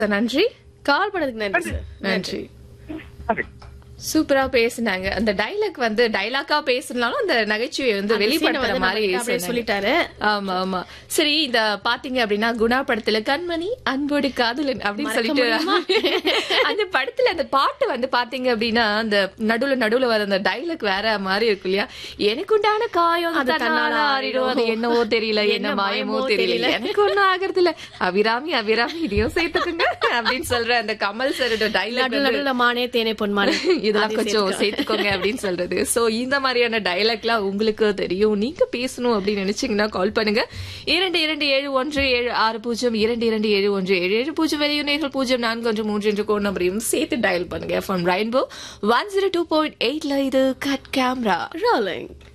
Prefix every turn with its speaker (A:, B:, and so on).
A: நன்றி
B: கால் பண்ணதுக்கு நன்றி சார்
A: நன்றி
C: நன்றி
A: சூப்பரா பேசுனாங்க அந்த டைலாக் வந்து டைலாக்கா பேசினாலும் அந்த நகைச்சுவை வந்து
B: அந்த scene-அ
A: வெளிப்படுத்துற
B: வந்து
A: மாதிரி
B: நம்மகிட்ட அப்படியே
A: சொன்னாங்க.
B: சொல்லிட்டாரு
A: ஆமா ஆமா சரி இந்த பாத்தீங்க அப்படின்னா குணா படத்துல கண்மணி அன்போடு காதலன் அப்படின்னு சொல்லிட்டு அந்த படத்துல அந்த பாட்டு வந்து பாத்தீங்க அப்படின்னா அந்த நடுவுல நடுவுல வர அந்த டைலாக் வேற மாதிரி இருக்கும் இல்லையா எனக்கு உண்டான காயம்
B: அது
A: அது
B: தன்னால
A: தன்னால ஆறிடும் அது என்னவோ தெரியல என்ன
B: என்ன
A: மாயமோ
B: மாயமோ
A: தெரியல
B: தெரியல.
A: எனக்கு ஒண்ணும் ஆகுறது இல்ல அபிராமி அபிராமி இதையும் சேர்த்துக்குங்க அப்படின்னு சொல்ற அந்த கமல் சரோட
B: நடு
A: டைலாக்
B: நடுல மானே தேனே பொன்மானே
A: இதெல்லாம் கொஞ்சம் சேர்த்துக்கோங்க அப்படின்னு சொல்றது சோ இந்த மாதிரியான டைலாக்லாம் உங்களுக்கு தெரியும் நீங்க பேசணும் அப்படின்னு நினைச்சீங்கன்னா கால் பண்ணுங்க இரண்டு இரண்டு ஏழு ஒன்று ஏழு ஆறு பூஜ்ஜியம் இரண்டு இரண்டு ஏழு ஒன்று ஏழு ஏழு பூஜ்ஜியம் வெளியூர் நேர்கள் பூஜ்ஜியம் நான்கு ஒன்று மூன்று என்ற கோட் நம்பரையும் சேர்த்து டயல் பண்ணுங்க from rainbow one zero two point எயிட்ல இது கட் கேமரா
B: ரோலிங்